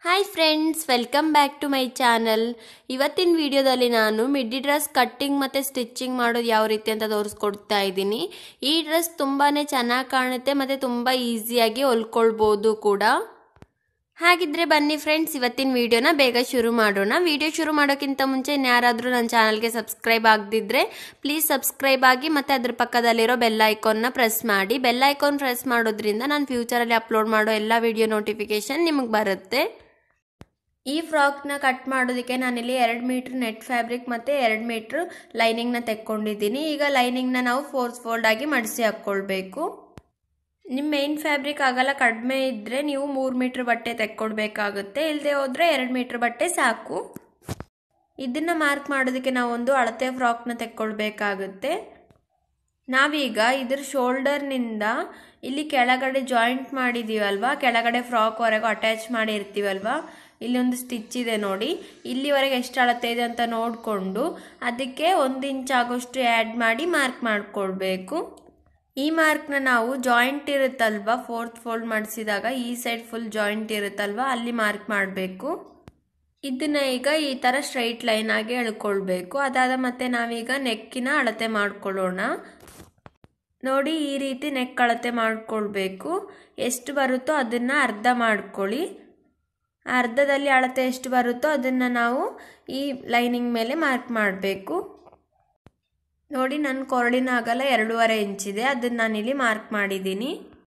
hi friends welcome back to my channel ಇವತ್ತಿನ ವಿಡಿಯೋದಲ್ಲಿ ನಾನು ಮಿಡ್ಡಿ ಡ್ರೆಸ್ ಕಟ್ಟಿಂಗ್ ಮತ್ತು ಸ್ಟಿಚ್ಚಿಂಗ್ ಮಾಡೋದು ಯಾವ ರೀತಿ ಅಂತ ತೋರಿಸ್ಕೊಡ್ತಾ ಇದ್ದೀನಿ ಈ ಡ್ರೆಸ್ ತುಂಬಾ ಚೆನ್ನಾಗಿ ಕಾಣುತ್ತೆ ಮತ್ತು ತುಂಬ ಈಸಿಯಾಗಿ ಹೊಲ್ಕೊಳ್ಬೋದು ಕೂಡ ಹಾಗಿದ್ರೆ ಬನ್ನಿ ಫ್ರೆಂಡ್ಸ್ ಇವತ್ತಿನ ವಿಡಿಯೋನ ಬೇಗ ಶುರು ಮಾಡೋಣ ವಿಡಿಯೋ ಶುರು ಮಾಡೋಕ್ಕಿಂತ ಮುಂಚೆ ಯಾರಾದರೂ ನನ್ನ ಚಾನಲ್ಗೆ ಸಬ್ಸ್ಕ್ರೈಬ್ ಆಗದಿದ್ದರೆ ಪ್ಲೀಸ್ ಸಬ್ಸ್ಕ್ರೈಬ್ ಆಗಿ ಮತ್ತು ಅದ್ರ ಪಕ್ಕದಲ್ಲಿರೋ ಬೆಲ್ ಐಕಾನ್ನ ಪ್ರೆಸ್ ಮಾಡಿ ಬೆಲ್ ಐಕಾನ್ ಪ್ರೆಸ್ ಮಾಡೋದ್ರಿಂದ ನಾನು ಫ್ಯೂಚರಲ್ಲಿ ಅಪ್ಲೋಡ್ ಮಾಡೋ ಎಲ್ಲ ವಿಡಿಯೋ ನೋಟಿಫಿಕೇಶನ್ ನಿಮಗೆ ಬರುತ್ತೆ ಈ ಫ್ರಾಕ್ನ ಕಟ್ ಮಾಡೋದಕ್ಕೆ ನಾನಿಲ್ಲಿ ಎರಡು ಮೀಟ್ರ್ ನೆಟ್ ಫ್ಯಾಬ್ರಿಕ್ ಮತ್ತು ಎರಡು ಮೀಟ್ರ್ ಲೈನಿಂಗ್ನ ತೆಕ್ಕೊಂಡಿದ್ದೀನಿ ಈಗ ಲೈನಿಂಗ್ನ ನಾವು ಫೋರ್ಸ್ ಫೋಲ್ಡ್ ಆಗಿ ಮಡಿಸಿ ಹಾಕ್ಕೊಳ್ಬೇಕು ನಿಮ್ಮ ಮೇನ್ ಫ್ಯಾಬ್ರಿಕ್ ಆಗಲ್ಲ ಕಡಿಮೆ ಇದ್ದರೆ ನೀವು ಮೂರು ಮೀಟ್ರ್ ಬಟ್ಟೆ ತೆಕ್ಕೊಡ್ಬೇಕಾಗುತ್ತೆ ಇಲ್ಲದೆ ಹೋದರೆ ಎರಡು ಮೀಟ್ರ್ ಬಟ್ಟೆ ಸಾಕು ಇದನ್ನು ಮಾರ್ಕ್ ಮಾಡೋದಕ್ಕೆ ನಾವೊಂದು ಅಳತೆ ಫ್ರಾಕ್ನ ತೆಕ್ಕೊಳ್ಬೇಕಾಗುತ್ತೆ ನಾವೀಗ ಇದ್ರ ಶೋಲ್ಡರ್ನಿಂದ ಇಲ್ಲಿ ಕೆಳಗಡೆ ಜಾಯಿಂಟ್ ಮಾಡಿದ್ದೀವಲ್ವ ಕೆಳಗಡೆ ಫ್ರಾಕ್ವರೆಗೂ ಅಟ್ಯಾಚ್ ಮಾಡಿರ್ತೀವಲ್ವ ಇಲ್ಲಿ ಒಂದು ಸ್ಟಿಚ್ ಇದೆ ನೋಡಿ ಇಲ್ಲಿವರೆಗೆ ಎಷ್ಟು ಅಳತೆ ಇದೆ ಅಂತ ನೋಡಿಕೊಂಡು ಅದಕ್ಕೆ ಒಂದು ಇಂಚ್ ಆಗೋಷ್ಟು ಆ್ಯಡ್ ಮಾಡಿ ಮಾರ್ಕ್ ಮಾಡಿಕೊಳ್ಬೇಕು ಈ ಮಾರ್ಕ್ನ ನಾವು ಜಾಯಿಂಟ್ ಇರುತ್ತಲ್ವ ಫೋರ್ತ್ ಫೋಲ್ಡ್ ಮಾಡಿಸಿದಾಗ ಈ ಸೈಡ್ ಫುಲ್ ಜಾಯಿಂಟ್ ಇರುತ್ತಲ್ವ ಅಲ್ಲಿ ಮಾರ್ಕ್ ಮಾಡಬೇಕು ಇದನ್ನ ಈಗ ಈ ಥರ ಸ್ಟ್ರೈಟ್ ಲೈನ್ ಆಗಿ ಎಳ್ಕೊಳ್ಬೇಕು ಅದಾದ ಮತ್ತೆ ನಾವೀಗ ನೆಕ್ಕಿನ ಅಳತೆ ಮಾಡ್ಕೊಳ್ಳೋಣ ನೋಡಿ ಈ ರೀತಿ ನೆಕ್ ಅಳತೆ ಮಾಡ್ಕೊಳ್ಬೇಕು ಎಷ್ಟು ಬರುತ್ತೋ ಅದನ್ನು ಅರ್ಧ ಮಾಡ್ಕೊಳ್ಳಿ ಅರ್ಧದಲ್ಲಿ ಅಳತೆ ಎಷ್ಟು ಬರುತ್ತೋ ಅದನ್ನು ನಾವು ಈ ಲೈನಿಂಗ್ ಮೇಲೆ ಮಾರ್ಕ್ ಮಾಡಬೇಕು ನೋಡಿ ನನ್ನ ಕೊರಳಿನ ಅಗಲ ಎರಡೂವರೆ ಇಂಚಿದೆ ಅದನ್ನು ನಾನಿಲ್ಲಿ ಮಾರ್ಕ್ ಮಾಡಿದ್ದೀನಿ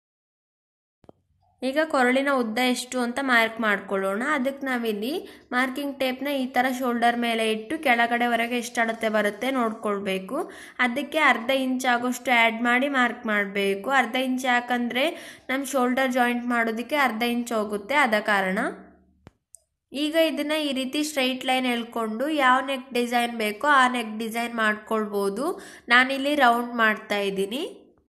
ಈಗ ಕೊರಳಿನ ಉದ್ದ ಎಷ್ಟು ಅಂತ ಮಾರ್ಕ್ ಮಾಡ್ಕೊಳ್ಳೋಣ ಅದಕ್ಕೆ ನಾವಿಲ್ಲಿ ಮಾರ್ಕಿಂಗ್ ಟೇಪ್ನ ಈ ಥರ ಶೋಲ್ಡರ್ ಮೇಲೆ ಇಟ್ಟು ಕೆಳಗಡೆವರೆಗೆ ಎಷ್ಟು ಅಳತೆ ಬರುತ್ತೆ ನೋಡ್ಕೊಳ್ಬೇಕು ಅದಕ್ಕೆ ಅರ್ಧ ಇಂಚ್ ಆಗೋಷ್ಟು ಆ್ಯಡ್ ಮಾಡಿ ಮಾರ್ಕ್ ಮಾಡಬೇಕು ಅರ್ಧ ಇಂಚ್ ಯಾಕಂದರೆ ನಮ್ಮ ಶೋಲ್ಡರ್ ಜಾಯಿಂಟ್ ಮಾಡೋದಕ್ಕೆ ಅರ್ಧ ಇಂಚ್ ಹೋಗುತ್ತೆ ಆದ ಕಾರಣ ಈಗ ಇದನ್ನ ಈ ರೀತಿ ಸ್ಟ್ರೈಟ್ ಲೈನ್ ಎಳ್ಕೊಂಡು ಯಾವ ನೆಕ್ ಡಿಸೈನ್ ಬೇಕೋ ಆ ನೆಕ್ ಡಿಸೈನ್ ಮಾಡ್ಕೊಳ್ಬೋದು ನಾನಿಲ್ಲಿ ರೌಂಡ್ ಮಾಡ್ತಾ ಇದ್ದೀನಿ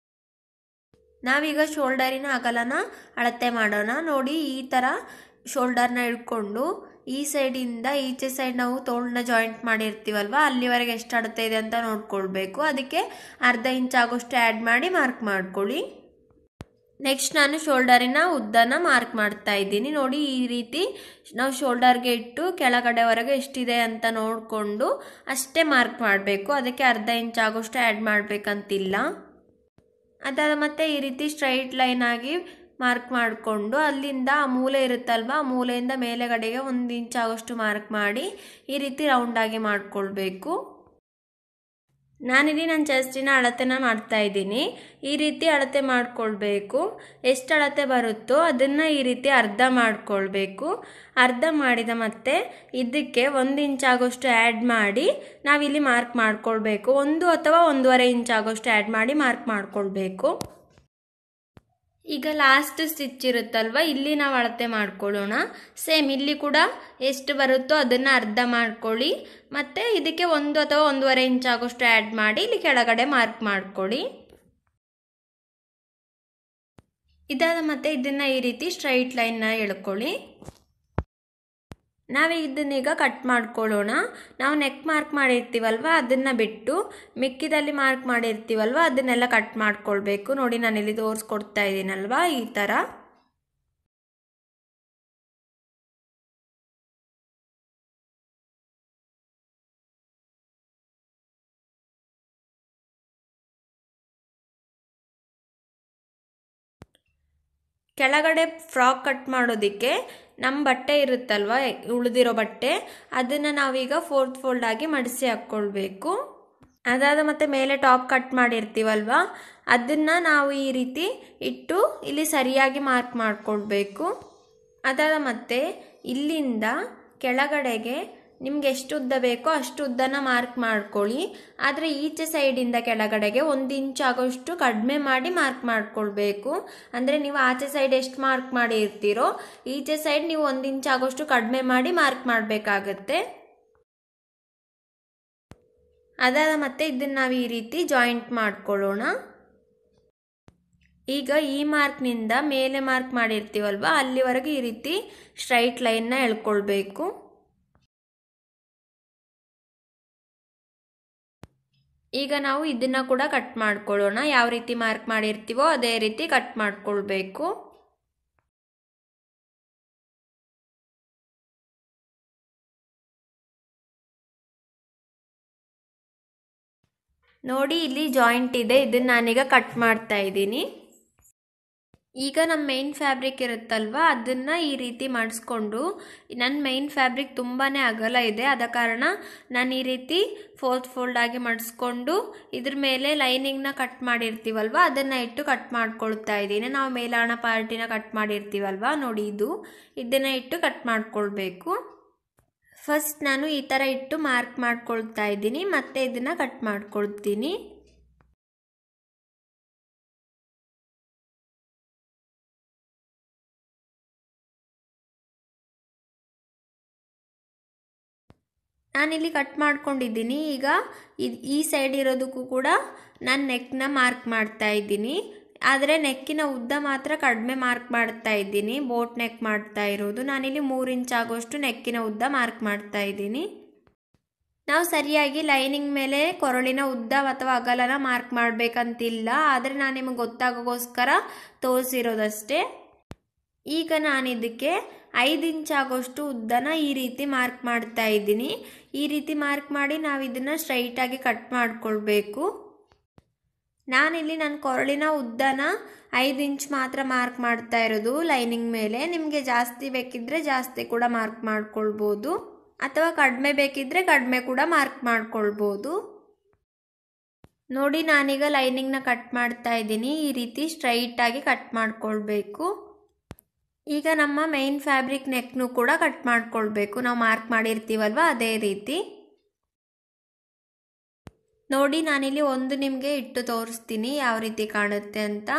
ನಾವೀಗ ಶೋಲ್ಡರಿನ ಅಗಲನ ಅಳತೆ ಮಾಡೋಣ ನೋಡಿ ಈ ಥರ ಶೋಲ್ಡರ್ನ ಇಟ್ಕೊಂಡು ಈ ಸೈಡಿಂದ ಈಚೆ ಸೈಡ್ ನಾವು ತೋಳನ್ನ ಜಾಯಿಂಟ್ ಮಾಡಿರ್ತೀವಲ್ವ ಅಲ್ಲಿವರೆಗೆ ಎಷ್ಟು ಅಳತೆ ಇದೆ ಅಂತ ನೋಡ್ಕೊಳ್ಬೇಕು ಅದಕ್ಕೆ ಅರ್ಧ ಇಂಚ್ ಆಗೋಷ್ಟು ಆ್ಯಡ್ ಮಾಡಿ ಮಾರ್ಕ್ ಮಾಡ್ಕೊಳ್ಳಿ ನೆಕ್ಸ್ಟ್ ನಾನು ಶೋಲ್ಡರಿನ ಉದ್ದನ ಮಾರ್ಕ್ ಮಾಡ್ತಾ ಇದ್ದೀನಿ ನೋಡಿ ಈ ರೀತಿ ನಾವು ಶೋಲ್ಡರ್ಗೆ ಇಟ್ಟು ಕೆಳಗಡೆವರೆಗೆ ಎಷ್ಟಿದೆ ಅಂತ ನೋಡಿಕೊಂಡು ಅಷ್ಟೇ ಮಾರ್ಕ್ ಮಾಡಬೇಕು ಅದಕ್ಕೆ ಅರ್ಧ ಇಂಚ್ ಆಗೋಷ್ಟು ಆ್ಯಡ್ ಮಾಡಬೇಕಂತಿಲ್ಲ ಅದಾದ ಮತ್ತೆ ಈ ರೀತಿ ಸ್ಟ್ರೈಟ್ ಲೈನ್ ಆಗಿ ಮಾರ್ಕ್ ಮಾಡಿಕೊಂಡು ಅಲ್ಲಿಂದ ಆ ಮೂಲೆ ಇರುತ್ತಲ್ವ ಆ ಮೂಲೆಯಿಂದ ಮೇಲೆಗಡೆಗೆ ಒಂದು ಇಂಚ್ ಆಗೋಷ್ಟು ಮಾರ್ಕ್ ಮಾಡಿ ಈ ರೀತಿ ರೌಂಡಾಗಿ ಮಾಡಿಕೊಳ್ಬೇಕು ನಾನಿಲ್ಲಿ ನನ್ನ ಚೆಸ್ಟಿನ ಅಳತೆನ ಮಾಡ್ತಾ ಇದ್ದೀನಿ ಈ ರೀತಿ ಅಳತೆ ಮಾಡಿಕೊಳ್ಬೇಕು ಎಷ್ಟು ಅಳತೆ ಬರುತ್ತೋ ಅದನ್ನು ಈ ರೀತಿ ಅರ್ಧ ಮಾಡಿಕೊಳ್ಬೇಕು ಅರ್ಧ ಮಾಡಿದ ಮತ್ತೆ ಇದಕ್ಕೆ ಒಂದು ಇಂಚ್ ಆಗೋಷ್ಟು ಆ್ಯಡ್ ಮಾಡಿ ನಾವಿಲ್ಲಿ ಮಾರ್ಕ್ ಮಾಡಿಕೊಳ್ಬೇಕು ಒಂದು ಅಥವಾ ಒಂದೂವರೆ ಇಂಚ್ ಆಗೋಷ್ಟು ಆ್ಯಡ್ ಮಾಡಿ ಮಾರ್ಕ್ ಮಾಡಿಕೊಳ್ಬೇಕು ಈಗ ಲಾಸ್ಟ್ ಸ್ಟಿಚ್ ಇರುತ್ತಲ್ವ ಇಲ್ಲಿ ನಾವು ಅಳತೆ ಮಾಡ್ಕೊಳ್ಳೋಣ ಸೇಮ್ ಇಲ್ಲಿ ಕೂಡ ಎಷ್ಟು ಬರುತ್ತೋ ಅದನ್ನು ಅರ್ಧ ಮಾಡ್ಕೊಳ್ಳಿ ಮತ್ತು ಇದಕ್ಕೆ ಒಂದು ಅಥವಾ ಒಂದೂವರೆ ಇಂಚ್ ಆಗೋಷ್ಟು ಆ್ಯಡ್ ಮಾಡಿ ಇಲ್ಲಿ ಕೆಳಗಡೆ ಮಾರ್ಕ್ ಮಾಡ್ಕೊಳ್ಳಿ ಇದಾದ ಮತ್ತೆ ಇದನ್ನು ಈ ರೀತಿ ಸ್ಟ್ರೈಟ್ ಲೈನ್ನ ಎಳ್ಕೊಳ್ಳಿ ನಾವು ಇದನ್ನೀಗ ಕಟ್ ಮಾಡ್ಕೊಳ್ಳೋಣ ನಾವು ನೆಕ್ ಮಾರ್ಕ್ ಮಾಡಿರ್ತೀವಲ್ವ ಅದನ್ನು ಬಿಟ್ಟು ಮಿಕ್ಕಿದಲ್ಲಿ ಮಾರ್ಕ್ ಮಾಡಿರ್ತೀವಲ್ವ ಅದನ್ನೆಲ್ಲ ಕಟ್ ಮಾಡ್ಕೊಳ್ಬೇಕು ನೋಡಿ ನಾನಿಲ್ಲಿ ತೋರಿಸ್ಕೊಡ್ತಾ ಇದ್ದೀನಲ್ವ ಈ ಥರ ಕೆಳಗಡೆ ಫ್ರಾಕ್ ಕಟ್ ಮಾಡೋದಕ್ಕೆ ನಮ್ಮ ಬಟ್ಟೆ ಇರುತ್ತಲ್ವ ಉಳಿದಿರೋ ಬಟ್ಟೆ ಅದನ್ನು ನಾವೀಗ ಫೋರ್ತ್ ಫೋಲ್ಡ್ ಆಗಿ ಮಡಿಸಿ ಹಾಕ್ಕೊಳ್ಬೇಕು ಅದಾದ ಮತ್ತೆ ಮೇಲೆ ಟಾಪ್ ಕಟ್ ಮಾಡಿರ್ತೀವಲ್ವ ಅದನ್ನು ನಾವು ಈ ರೀತಿ ಇಟ್ಟು ಇಲ್ಲಿ ಸರಿಯಾಗಿ ಮಾರ್ಕ್ ಮಾಡಿಕೊಳ್ಬೇಕು ಅದಾದ ಮತ್ತೆ ಇಲ್ಲಿಂದ ಕೆಳಗಡೆಗೆ ನಿಮ್ಗೆ ಎಷ್ಟು ಉದ್ದ ಬೇಕೋ ಅಷ್ಟು ಉದ್ದನ ಮಾರ್ಕ್ ಮಾಡ್ಕೊಳ್ಳಿ ಆದರೆ ಈಚೆ ಸೈಡಿಂದ ಕೆಳಗಡೆಗೆ ಒಂದು ಇಂಚ್ ಆಗೋಷ್ಟು ಕಡಿಮೆ ಮಾಡಿ ಮಾರ್ಕ್ ಮಾಡ್ಕೊಳ್ಬೇಕು ಅಂದರೆ ನೀವು ಆಚೆ ಸೈಡ್ ಎಷ್ಟು ಮಾರ್ಕ್ ಮಾಡಿ ಇರ್ತೀರೋ ಈಚೆ ಸೈಡ್ ನೀವು ಒಂದು ಇಂಚ್ ಆಗೋಷ್ಟು ಕಡಿಮೆ ಮಾಡಿ ಮಾರ್ಕ್ ಮಾಡಬೇಕಾಗತ್ತೆ ಅದಾದ ಮತ್ತೆ ಇದನ್ನು ನಾವು ಈ ರೀತಿ ಜಾಯಿಂಟ್ ಮಾಡ್ಕೊಳ್ಳೋಣ ಈಗ ಈ ಮಾರ್ಕ್ನಿಂದ ಮೇಲೆ ಮಾರ್ಕ್ ಮಾಡಿರ್ತೀವಲ್ವ ಅಲ್ಲಿವರೆಗೆ ಈ ರೀತಿ ಸ್ಟ್ರೈಟ್ ಲೈನ್ನ ಎಳ್ಕೊಳ್ಬೇಕು ಈಗ ನಾವು ಇದನ್ನ ಕೂಡ ಕಟ್ ಮಾಡ್ಕೊಳ್ಳೋಣ ಯಾವ ರೀತಿ ಮಾರ್ಕ್ ಮಾಡಿರ್ತೀವೋ ಅದೇ ರೀತಿ ಕಟ್ ಮಾಡ್ಕೊಳ್ಬೇಕು ನೋಡಿ ಇಲ್ಲಿ ಜಾಯಿಂಟ್ ಇದೆ ಇದನ್ನು ನಾನೀಗ ಕಟ್ ಮಾಡ್ತಾ ಇದ್ದೀನಿ ಈಗ ನಮ್ಮ ಮೇನ್ ಫ್ಯಾಬ್ರಿಕ್ ಇರುತ್ತಲ್ವ ಅದನ್ನು ಈ ರೀತಿ ಮಾಡಿಸ್ಕೊಂಡು ನನ್ನ ಮೇನ್ ಫ್ಯಾಬ್ರಿಕ್ ತುಂಬಾ ಅಗಲ ಇದೆ ಆದ ಕಾರಣ ನಾನು ಈ ರೀತಿ ಫೋರ್ತ್ ಫೋಲ್ಡ್ ಆಗಿ ಮಾಡಿಸ್ಕೊಂಡು ಇದ್ರ ಮೇಲೆ ಲೈನಿಂಗ್ನ ಕಟ್ ಮಾಡಿರ್ತೀವಲ್ವ ಅದನ್ನು ಇಟ್ಟು ಕಟ್ ಮಾಡ್ಕೊಳ್ತಾ ಇದ್ದೀನಿ ನಾವು ಮೇಲಾಣ ಪಾರ್ಟಿನ ಕಟ್ ಮಾಡಿರ್ತೀವಲ್ವ ನೋಡಿ ಇದು ಇದನ್ನು ಇಟ್ಟು ಕಟ್ ಮಾಡ್ಕೊಳ್ಬೇಕು ಫಸ್ಟ್ ನಾನು ಈ ಥರ ಇಟ್ಟು ಮಾರ್ಕ್ ಮಾಡ್ಕೊಳ್ತಾ ಇದ್ದೀನಿ ಮತ್ತೆ ಇದನ್ನು ಕಟ್ ಮಾಡ್ಕೊಳ್ತೀನಿ ನಾನಿಲ್ಲಿ ಕಟ್ ಮಾಡ್ಕೊಂಡಿದ್ದೀನಿ ಈಗ ಈ ಸೈಡ್ ಇರೋದಕ್ಕೂ ಕೂಡ ನಾನು ನೆಕ್ನ ಮಾರ್ಕ್ ಮಾಡ್ತಾ ಇದ್ದೀನಿ ಆದರೆ ನೆಕ್ಕಿನ ಉದ್ದ ಮಾತ್ರ ಕಡಿಮೆ ಮಾರ್ಕ್ ಮಾಡ್ತಾ ಇದ್ದೀನಿ ಬೋಟ್ ನೆಕ್ ಮಾಡ್ತಾ ಇರೋದು ನಾನಿಲ್ಲಿ ಮೂರು ಇಂಚ್ ಆಗೋಷ್ಟು ನೆಕ್ಕಿನ ಉದ್ದ ಮಾರ್ಕ್ ಮಾಡ್ತಾ ಇದ್ದೀನಿ ನಾವು ಸರಿಯಾಗಿ ಲೈನಿಂಗ್ ಮೇಲೆ ಕೊರಳಿನ ಉದ್ದ ಅಥವಾ ಅಗಲನ ಮಾರ್ಕ್ ಮಾಡಬೇಕಂತಿಲ್ಲ ಆದರೆ ನಾನು ನಿಮಗೆ ಗೊತ್ತಾಗೋಗೋಸ್ಕರ ತೋರಿಸಿರೋದಷ್ಟೇ ಈಗ ನಾನು ಇದಕ್ಕೆ ಐದು ಇಂಚ್ ಆಗೋಷ್ಟು ಉದ್ದನ ಈ ರೀತಿ ಮಾರ್ಕ್ ಮಾಡ್ತಾ ಇದ್ದೀನಿ ಈ ರೀತಿ ಮಾರ್ಕ್ ಮಾಡಿ ನಾವು ಇದನ್ನು ಸ್ಟ್ರೈಟಾಗಿ ಕಟ್ ಮಾಡ್ಕೊಳ್ಬೇಕು ನಾನಿಲ್ಲಿ ನನ್ನ ಕೊರಳಿನ ಉದ್ದನ ಐದು ಇಂಚ್ ಮಾತ್ರ ಮಾರ್ಕ್ ಮಾಡ್ತಾ ಇರೋದು ಲೈನಿಂಗ್ ಮೇಲೆ ನಿಮಗೆ ಜಾಸ್ತಿ ಬೇಕಿದ್ದರೆ ಜಾಸ್ತಿ ಕೂಡ ಮಾರ್ಕ್ ಮಾಡ್ಕೊಳ್ಬೋದು ಅಥವಾ ಕಡಿಮೆ ಬೇಕಿದ್ದರೆ ಕಡಿಮೆ ಕೂಡ ಮಾರ್ಕ್ ಮಾಡ್ಕೊಳ್ಬೋದು ನೋಡಿ ನಾನೀಗ ಲೈನಿಂಗ್ನ ಕಟ್ ಮಾಡ್ತಾ ಇದ್ದೀನಿ ಈ ರೀತಿ ಸ್ಟ್ರೈಟಾಗಿ ಕಟ್ ಮಾಡ್ಕೊಳ್ಬೇಕು ಈಗ ನಮ್ಮ ಮೈನ್ ಫ್ಯಾಬ್ರಿಕ್ ನೆಕ್ನು ಕೂಡ ಕಟ್ ಮಾಡ್ಕೊಳ್ಬೇಕು ನಾವು ಮಾರ್ಕ್ ಮಾಡಿರ್ತೀವಲ್ವ ಅದೇ ರೀತಿ ನೋಡಿ ನಾನಿಲ್ಲಿ ಒಂದು ನಿಮಗೆ ಇಟ್ಟು ತೋರಿಸ್ತೀನಿ ಯಾವ ರೀತಿ ಕಾಣುತ್ತೆ ಅಂತ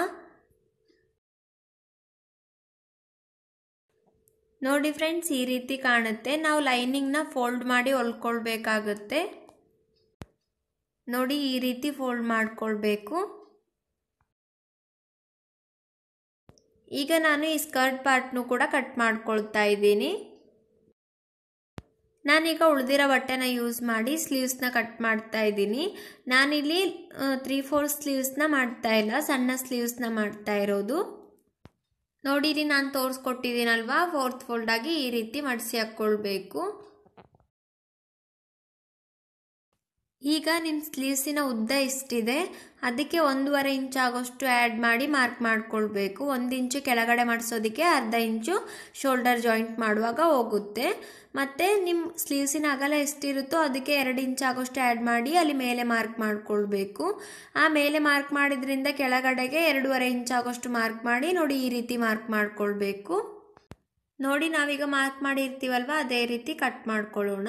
ನೋಡಿ ಫ್ರೆಂಡ್ಸ್ ಈ ರೀತಿ ಕಾಣುತ್ತೆ ನಾವು ಲೈನಿಂಗ್ನ ಫೋಲ್ಡ್ ಮಾಡಿ ಹೊಲ್ಕೊಳ್ಬೇಕಾಗುತ್ತೆ ನೋಡಿ ಈ ರೀತಿ ಫೋಲ್ಡ್ ಮಾಡ್ಕೊಳ್ಬೇಕು ಈಗ ನಾನು ಈ ಸ್ಕರ್ಟ್ ಪಾರ್ಟ್ನು ಕೂಡ ಕಟ್ ಮಾಡ್ಕೊಳ್ತಾ ಇದ್ದೀನಿ ನಾನೀಗ ಉಳಿದಿರೋ ಬಟ್ಟೆನ ಯೂಸ್ ಮಾಡಿ ಸ್ಲೀವ್ಸ್ನ ಕಟ್ ಮಾಡ್ತಾ ಇದ್ದೀನಿ ನಾನಿಲ್ಲಿ ತ್ರೀ ಫೋರ್ ಸ್ಲೀವ್ಸ್ನ ಮಾಡ್ತಾ ಇಲ್ಲ ಸಣ್ಣ ಸ್ಲೀವ್ಸ್ನ ಮಾಡ್ತಾ ಇರೋದು ನೋಡಿರಿ ನಾನು ತೋರಿಸ್ಕೊಟ್ಟಿದ್ದೀನಲ್ವಾ ಫೋರ್ತ್ ಫೋಲ್ಡ್ ಆಗಿ ಈ ರೀತಿ ಮಡಿಸಿ ಹಾಕ್ಕೊಳ್ಬೇಕು ಈಗ ನಿಮ್ಮ ಸ್ಲೀವ್ಸಿನ ಉದ್ದ ಎಷ್ಟಿದೆ ಅದಕ್ಕೆ ಒಂದೂವರೆ ಇಂಚ್ ಆಗೋಷ್ಟು ಆ್ಯಡ್ ಮಾಡಿ ಮಾರ್ಕ್ ಮಾಡ್ಕೊಳ್ಬೇಕು ಒಂದು ಇಂಚು ಕೆಳಗಡೆ ಮಾಡಿಸೋದಕ್ಕೆ ಅರ್ಧ ಇಂಚು ಶೋಲ್ಡರ್ ಜಾಯಿಂಟ್ ಮಾಡುವಾಗ ಹೋಗುತ್ತೆ ಮತ್ತು ನಿಮ್ಮ ಸ್ಲೀವ್ಸಿನ ಅಗಲ ಎಷ್ಟಿರುತ್ತೋ ಅದಕ್ಕೆ ಎರಡು ಇಂಚ್ ಆಗೋಷ್ಟು ಆ್ಯಡ್ ಮಾಡಿ ಅಲ್ಲಿ ಮೇಲೆ ಮಾರ್ಕ್ ಮಾಡ್ಕೊಳ್ಬೇಕು ಆ ಮೇಲೆ ಮಾರ್ಕ್ ಮಾಡಿದ್ರಿಂದ ಕೆಳಗಡೆಗೆ ಎರಡೂವರೆ ಇಂಚ್ ಆಗೋಷ್ಟು ಮಾರ್ಕ್ ಮಾಡಿ ನೋಡಿ ಈ ರೀತಿ ಮಾರ್ಕ್ ಮಾಡ್ಕೊಳ್ಬೇಕು ನೋಡಿ ನಾವೀಗ ಮಾರ್ಕ್ ಮಾಡಿರ್ತೀವಲ್ವ ಅದೇ ರೀತಿ ಕಟ್ ಮಾಡ್ಕೊಳ್ಳೋಣ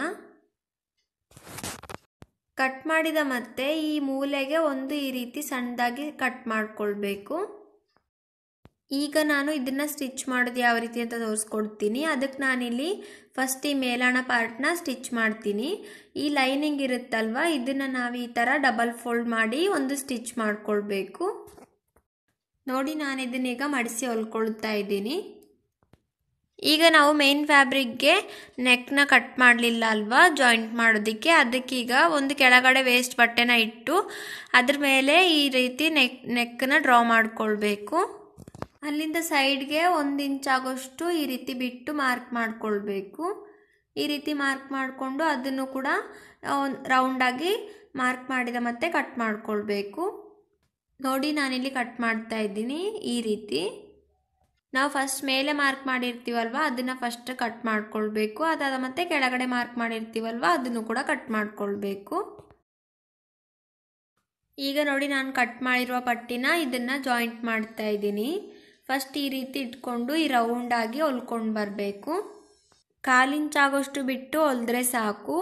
ಕಟ್ ಮಾಡಿದ ಮತ್ತೆ ಈ ಮೂಲೆಗೆ ಒಂದು ಈ ರೀತಿ ಸಣ್ಣದಾಗಿ ಕಟ್ ಮಾಡ್ಕೊಳ್ಬೇಕು ಈಗ ನಾನು ಇದನ್ನು ಸ್ಟಿಚ್ ಮಾಡೋದು ಯಾವ ರೀತಿ ಅಂತ ತೋರಿಸ್ಕೊಡ್ತೀನಿ ಅದಕ್ಕೆ ನಾನಿಲ್ಲಿ ಫಸ್ಟ್ ಈ ಮೇಲಾಣ ಪಾರ್ಟ್ನ ಸ್ಟಿಚ್ ಮಾಡ್ತೀನಿ ಈ ಲೈನಿಂಗ್ ಇರುತ್ತಲ್ವ ಇದನ್ನು ನಾವು ಈ ಥರ ಡಬಲ್ ಫೋಲ್ಡ್ ಮಾಡಿ ಒಂದು ಸ್ಟಿಚ್ ಮಾಡ್ಕೊಳ್ಬೇಕು ನೋಡಿ ನಾನು ಇದನ್ನೀಗ ಮಡಿಸಿ ಹೊಲ್ಕೊಳ್ತಾ ಇದ್ದೀನಿ ಈಗ ನಾವು ಮೇನ್ ಫ್ಯಾಬ್ರಿಕ್ಗೆ ನೆಕ್ನ ಕಟ್ ಮಾಡಲಿಲ್ಲ ಅಲ್ವಾ ಜಾಯಿಂಟ್ ಮಾಡೋದಕ್ಕೆ ಅದಕ್ಕೀಗ ಒಂದು ಕೆಳಗಡೆ ವೇಸ್ಟ್ ಬಟ್ಟೆನ ಇಟ್ಟು ಅದ್ರ ಮೇಲೆ ಈ ರೀತಿ ನೆಕ್ ನೆಕ್ಕನ್ನ ಡ್ರಾ ಮಾಡ್ಕೊಳ್ಬೇಕು ಅಲ್ಲಿಂದ ಸೈಡ್ಗೆ ಒಂದು ಇಂಚ್ ಆಗೋಷ್ಟು ಈ ರೀತಿ ಬಿಟ್ಟು ಮಾರ್ಕ್ ಮಾಡ್ಕೊಳ್ಬೇಕು ಈ ರೀತಿ ಮಾರ್ಕ್ ಮಾಡಿಕೊಂಡು ಅದನ್ನು ಕೂಡ ರೌಂಡಾಗಿ ಮಾರ್ಕ್ ಮಾಡಿದ ಮತ್ತೆ ಕಟ್ ಮಾಡ್ಕೊಳ್ಬೇಕು ನೋಡಿ ನಾನಿಲ್ಲಿ ಕಟ್ ಮಾಡ್ತಾ ಇದ್ದೀನಿ ಈ ರೀತಿ ನಾವು ಫಸ್ಟ್ ಮೇಲೆ ಮಾರ್ಕ್ ಮಾಡಿರ್ತೀವಲ್ವ ಅದನ್ನು ಫಸ್ಟ್ ಕಟ್ ಮಾಡ್ಕೊಳ್ಬೇಕು ಅದಾದ ಮತ್ತೆ ಕೆಳಗಡೆ ಮಾರ್ಕ್ ಮಾಡಿರ್ತೀವಲ್ವ ಅದನ್ನು ಕೂಡ ಕಟ್ ಮಾಡ್ಕೊಳ್ಬೇಕು ಈಗ ನೋಡಿ ನಾನು ಕಟ್ ಮಾಡಿರುವ ಪಟ್ಟಿನ ಇದನ್ನು ಜಾಯಿಂಟ್ ಮಾಡ್ತಾ ಇದ್ದೀನಿ ಫಸ್ಟ್ ಈ ರೀತಿ ಇಟ್ಕೊಂಡು ಈ ರೌಂಡಾಗಿ ಹೊಲ್ಕೊಂಡು ಬರಬೇಕು ಕಾಲಿಂಚ್ ಆಗೋಷ್ಟು ಬಿಟ್ಟು ಹೊಲಿದ್ರೆ ಸಾಕು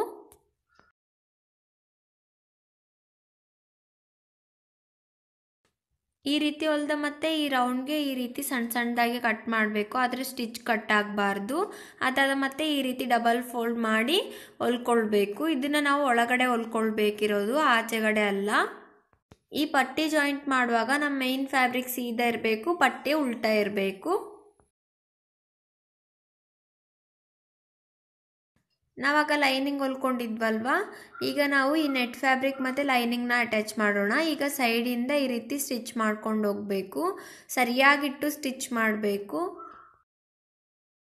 ಈ ರೀತಿ ಹೊಲ್ದ ಮತ್ತೆ ಈ ರೌಂಡ್ಗೆ ಈ ರೀತಿ ಸಣ್ಣ ಸಣ್ಣದಾಗಿ ಕಟ್ ಮಾಡಬೇಕು ಆದರೆ ಸ್ಟಿಚ್ ಕಟ್ ಆಗಬಾರ್ದು ಅದಾದ ಮತ್ತೆ ಈ ರೀತಿ ಡಬಲ್ ಫೋಲ್ಡ್ ಮಾಡಿ ಹೊಲ್ಕೊಳ್ಬೇಕು ಇದನ್ನು ನಾವು ಒಳಗಡೆ ಹೊಲ್ಕೊಳ್ಬೇಕಿರೋದು ಆಚೆಗಡೆ ಅಲ್ಲ ಈ ಪಟ್ಟಿ ಜಾಯಿಂಟ್ ಮಾಡುವಾಗ ನಮ್ಮ ಮೈನ್ ಫ್ಯಾಬ್ರಿಕ್ ಸೀದಾ ಇರಬೇಕು ಪಟ್ಟಿ ಉಲ್ಟಾ ಇರಬೇಕು ನಾವಾಗ ಲೈನಿಂಗ್ ಹೊಲ್ಕೊಂಡಿದ್ವಲ್ವಾ ಈಗ ನಾವು ಈ ನೆಟ್ ಫ್ಯಾಬ್ರಿಕ್ ಮತ್ತು ಲೈನಿಂಗ್ನ ಅಟ್ಯಾಚ್ ಮಾಡೋಣ ಈಗ ಸೈಡಿಂದ ಈ ರೀತಿ ಸ್ಟಿಚ್ ಮಾಡ್ಕೊಂಡು ಹೋಗಬೇಕು ಸರಿಯಾಗಿಟ್ಟು ಸ್ಟಿಚ್ ಮಾಡಬೇಕು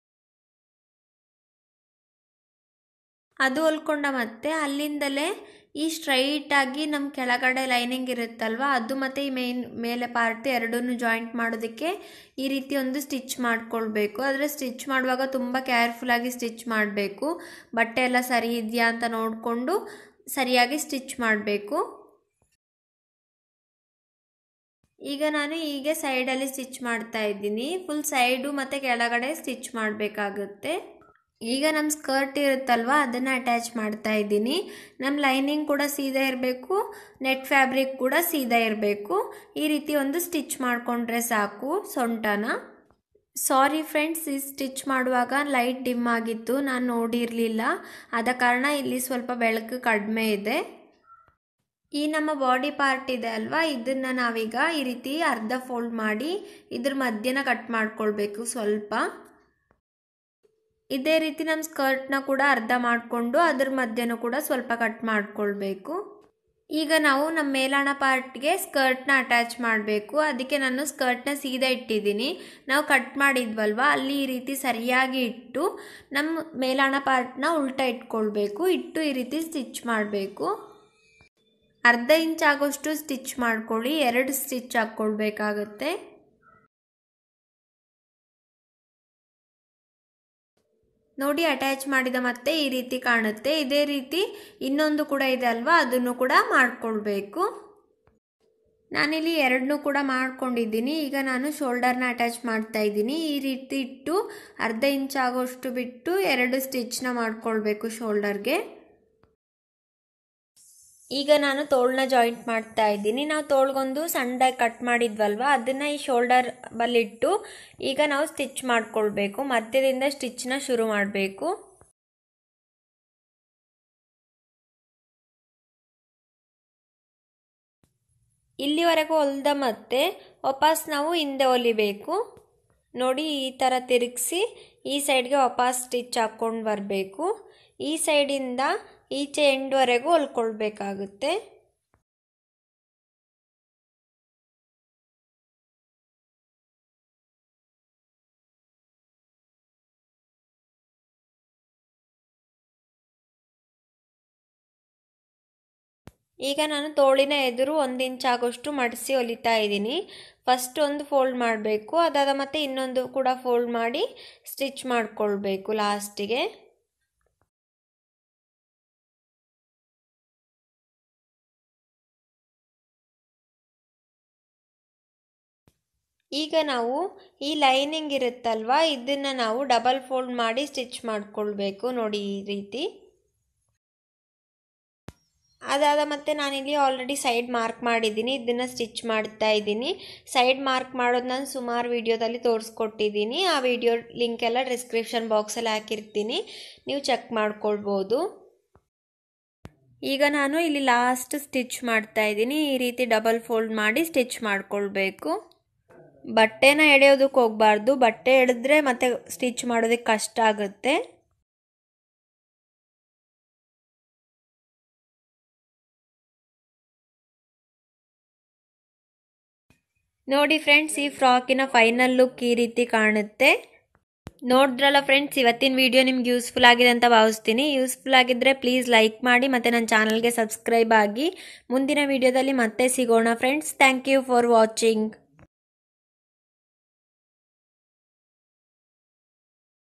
ಅದು ಹೊಲ್ಕೊಂಡ ಮತ್ತೆ ಅಲ್ಲಿಂದಲೇ ಈ ಸ್ಟ್ರೈಟಾಗಿ ನಮ್ಮ ಕೆಳಗಡೆ ಲೈನಿಂಗ್ ಇರುತ್ತಲ್ವ ಅದು ಮತ್ತು ಈ ಮೇನ್ ಮೇಲೆ ಪಾರ್ಟ್ ಎರಡನ್ನೂ ಜಾಯಿಂಟ್ ಮಾಡೋದಕ್ಕೆ ಈ ರೀತಿ ಒಂದು ಸ್ಟಿಚ್ ಮಾಡ್ಕೊಳ್ಬೇಕು ಆದರೆ ಸ್ಟಿಚ್ ಮಾಡುವಾಗ ತುಂಬ ಕೇರ್ಫುಲ್ಲಾಗಿ ಸ್ಟಿಚ್ ಮಾಡಬೇಕು ಬಟ್ಟೆ ಎಲ್ಲ ಸರಿ ಇದೆಯಾ ಅಂತ ನೋಡಿಕೊಂಡು ಸರಿಯಾಗಿ ಸ್ಟಿಚ್ ಮಾಡಬೇಕು ಈಗ ನಾನು ಹೀಗೆ ಸೈಡಲ್ಲಿ ಸ್ಟಿಚ್ ಮಾಡ್ತಾ ಇದ್ದೀನಿ ಫುಲ್ ಸೈಡು ಮತ್ತು ಕೆಳಗಡೆ ಸ್ಟಿಚ್ ಮಾಡಬೇಕಾಗುತ್ತೆ ಈಗ ನಮ್ಮ ಸ್ಕರ್ಟ್ ಇರುತ್ತಲ್ವ ಅದನ್ನು ಅಟ್ಯಾಚ್ ಮಾಡ್ತಾ ಇದ್ದೀನಿ ನಮ್ಮ ಲೈನಿಂಗ್ ಕೂಡ ಸೀದಾ ಇರಬೇಕು ನೆಟ್ ಫ್ಯಾಬ್ರಿಕ್ ಕೂಡ ಸೀದಾ ಇರಬೇಕು ಈ ರೀತಿ ಒಂದು ಸ್ಟಿಚ್ ಮಾಡಿಕೊಂಡ್ರೆ ಸಾಕು ಸೊಂಟನ ಸಾರಿ ಫ್ರೆಂಡ್ಸ್ ಈ ಸ್ಟಿಚ್ ಮಾಡುವಾಗ ಲೈಟ್ ಡಿಮ್ ಆಗಿತ್ತು ನಾನು ನೋಡಿರಲಿಲ್ಲ ಆದ ಕಾರಣ ಇಲ್ಲಿ ಸ್ವಲ್ಪ ಬೆಳಕು ಕಡಿಮೆ ಇದೆ ಈ ನಮ್ಮ ಬಾಡಿ ಪಾರ್ಟ್ ಇದೆ ಅಲ್ವಾ ಇದನ್ನು ನಾವೀಗ ಈ ರೀತಿ ಅರ್ಧ ಫೋಲ್ಡ್ ಮಾಡಿ ಇದ್ರ ಮಧ್ಯನ ಕಟ್ ಮಾಡ್ಕೊಳ್ಬೇಕು ಸ್ವಲ್ಪ ಇದೇ ರೀತಿ ನಮ್ಮ ಸ್ಕರ್ಟ್ನ ಕೂಡ ಅರ್ಧ ಮಾಡಿಕೊಂಡು ಅದ್ರ ಮಧ್ಯನೂ ಕೂಡ ಸ್ವಲ್ಪ ಕಟ್ ಮಾಡ್ಕೊಳ್ಬೇಕು ಈಗ ನಾವು ನಮ್ಮ ಮೇಲಾಣ ಪಾರ್ಟ್ಗೆ ಸ್ಕರ್ಟ್ನ ಅಟ್ಯಾಚ್ ಮಾಡಬೇಕು ಅದಕ್ಕೆ ನಾನು ಸ್ಕರ್ಟ್ನ ಸೀದಾ ಇಟ್ಟಿದ್ದೀನಿ ನಾವು ಕಟ್ ಮಾಡಿದ್ವಲ್ವ ಅಲ್ಲಿ ಈ ರೀತಿ ಸರಿಯಾಗಿ ಇಟ್ಟು ನಮ್ಮ ಮೇಲಾಣ ಪಾರ್ಟ್ನ ಉಲ್ಟಾ ಇಟ್ಕೊಳ್ಬೇಕು ಇಟ್ಟು ಈ ರೀತಿ ಸ್ಟಿಚ್ ಮಾಡಬೇಕು ಅರ್ಧ ಇಂಚ್ ಆಗೋಷ್ಟು ಸ್ಟಿಚ್ ಮಾಡ್ಕೊಳ್ಳಿ ಎರಡು ಸ್ಟಿಚ್ ಹಾಕ್ಕೊಳ್ಬೇಕಾಗತ್ತೆ ನೋಡಿ ಅಟ್ಯಾಚ್ ಮಾಡಿದ ಮತ್ತೆ ಈ ರೀತಿ ಕಾಣುತ್ತೆ ಇದೇ ರೀತಿ ಇನ್ನೊಂದು ಕೂಡ ಇದೆ ಅಲ್ವಾ ಅದನ್ನು ಕೂಡ ಮಾಡ್ಕೊಳ್ಬೇಕು ನಾನಿಲ್ಲಿ ಎರಡನ್ನೂ ಕೂಡ ಮಾಡ್ಕೊಂಡಿದ್ದೀನಿ ಈಗ ನಾನು ಶೋಲ್ಡರ್ನ ಅಟ್ಯಾಚ್ ಮಾಡ್ತಾ ಇದ್ದೀನಿ ಈ ರೀತಿ ಇಟ್ಟು ಅರ್ಧ ಇಂಚ್ ಆಗೋಷ್ಟು ಬಿಟ್ಟು ಎರಡು ಸ್ಟಿಚ್ನ ಮಾಡ್ಕೊಳ್ಬೇಕು ಶೋಲ್ಡರ್ಗೆ ಈಗ ನಾನು ತೋಳನ್ನ ಜಾಯಿಂಟ್ ಮಾಡ್ತಾ ಇದ್ದೀನಿ ನಾವು ತೋಳ್ಗೊಂದು ಸಣ್ಣದಾಗಿ ಕಟ್ ಮಾಡಿದ್ವಲ್ವ ಅದನ್ನು ಈ ಶೋಲ್ಡರ್ ಬಲ್ಲಿಟ್ಟು ಈಗ ನಾವು ಸ್ಟಿಚ್ ಮಾಡ್ಕೊಳ್ಬೇಕು ಮಧ್ಯದಿಂದ ಸ್ಟಿಚ್ನ ಶುರು ಮಾಡಬೇಕು ಇಲ್ಲಿವರೆಗೂ ಹೊಲ್ದ ಮತ್ತೆ ವಾಪಸ್ ನಾವು ಹಿಂದೆ ಹೊಲಿಬೇಕು ನೋಡಿ ಈ ಥರ ತಿರುಗಿಸಿ ಈ ಸೈಡ್ಗೆ ವಾಪಸ್ ಸ್ಟಿಚ್ ಹಾಕ್ಕೊಂಡು ಬರಬೇಕು ಈ ಸೈಡಿಂದ ಈಚೆ ಎಂಡ್ವರೆಗೂ ಹೊಲ್ಕೊಳ್ಬೇಕಾಗುತ್ತೆ ಈಗ ನಾನು ತೋಳಿನ ಎದುರು ಒಂದು ಇಂಚ್ ಆಗೋಷ್ಟು ಮಡಿಸಿ ಹೊಲಿತಾ ಇದ್ದೀನಿ ಫಸ್ಟ್ ಒಂದು ಫೋಲ್ಡ್ ಮಾಡಬೇಕು ಅದಾದ ಮತ್ತೆ ಇನ್ನೊಂದು ಕೂಡ ಫೋಲ್ಡ್ ಮಾಡಿ ಸ್ಟಿಚ್ ಮಾಡಿಕೊಳ್ಬೇಕು ಲಾಸ್ಟಿಗೆ ಈಗ ನಾವು ಈ ಲೈನಿಂಗ್ ಇರುತ್ತಲ್ವ ಇದನ್ನು ನಾವು ಡಬಲ್ ಫೋಲ್ಡ್ ಮಾಡಿ ಸ್ಟಿಚ್ ಮಾಡಿಕೊಳ್ಬೇಕು ನೋಡಿ ಈ ರೀತಿ ಅದಾದ ಮತ್ತೆ ನಾನಿಲ್ಲಿ ಆಲ್ರೆಡಿ ಸೈಡ್ ಮಾರ್ಕ್ ಮಾಡಿದ್ದೀನಿ ಇದನ್ನು ಸ್ಟಿಚ್ ಮಾಡ್ತಾ ಇದ್ದೀನಿ ಸೈಡ್ ಮಾರ್ಕ್ ಮಾಡೋದು ನಾನು ಸುಮಾರು ವೀಡಿಯೋದಲ್ಲಿ ತೋರಿಸ್ಕೊಟ್ಟಿದ್ದೀನಿ ಆ ವಿಡಿಯೋ ಲಿಂಕ್ ಎಲ್ಲ ಡಿಸ್ಕ್ರಿಪ್ಷನ್ ಬಾಕ್ಸಲ್ಲಿ ಹಾಕಿರ್ತೀನಿ ನೀವು ಚೆಕ್ ಮಾಡ್ಕೊಳ್ಬೋದು ಈಗ ನಾನು ಇಲ್ಲಿ ಲಾಸ್ಟ್ ಸ್ಟಿಚ್ ಮಾಡ್ತಾ ಇದ್ದೀನಿ ಈ ರೀತಿ ಡಬಲ್ ಫೋಲ್ಡ್ ಮಾಡಿ ಸ್ಟಿಚ್ ಮಾಡ್ಕೊಳ್ಬೇಕು ಬಟ್ಟೆನ ಎಳೆಯೋದಕ್ಕೆ ಹೋಗಬಾರ್ದು ಬಟ್ಟೆ ಎಳೆದ್ರೆ ಮತ್ತೆ ಸ್ಟಿಚ್ ಮಾಡೋದಕ್ಕೆ ಕಷ್ಟ ಆಗುತ್ತೆ ನೋಡಿ ಫ್ರೆಂಡ್ಸ್ ಈ ಫ್ರಾಕಿನ ಫೈನಲ್ ಲುಕ್ ಈ ರೀತಿ ಕಾಣುತ್ತೆ ನೋಡಿದ್ರಲ್ಲ ಫ್ರೆಂಡ್ಸ್ ಇವತ್ತಿನ ವಿಡಿಯೋ ನಿಮ್ಗೆ ಯೂಸ್ಫುಲ್ ಆಗಿದೆ ಅಂತ ಭಾವಿಸ್ತೀನಿ ಯೂಸ್ಫುಲ್ ಆಗಿದ್ದರೆ ಪ್ಲೀಸ್ ಲೈಕ್ ಮಾಡಿ ಮತ್ತು ನನ್ನ ಚಾನಲ್ಗೆ ಸಬ್ಸ್ಕ್ರೈಬ್ ಆಗಿ ಮುಂದಿನ ವಿಡಿಯೋದಲ್ಲಿ ಮತ್ತೆ ಸಿಗೋಣ friends thank you for watching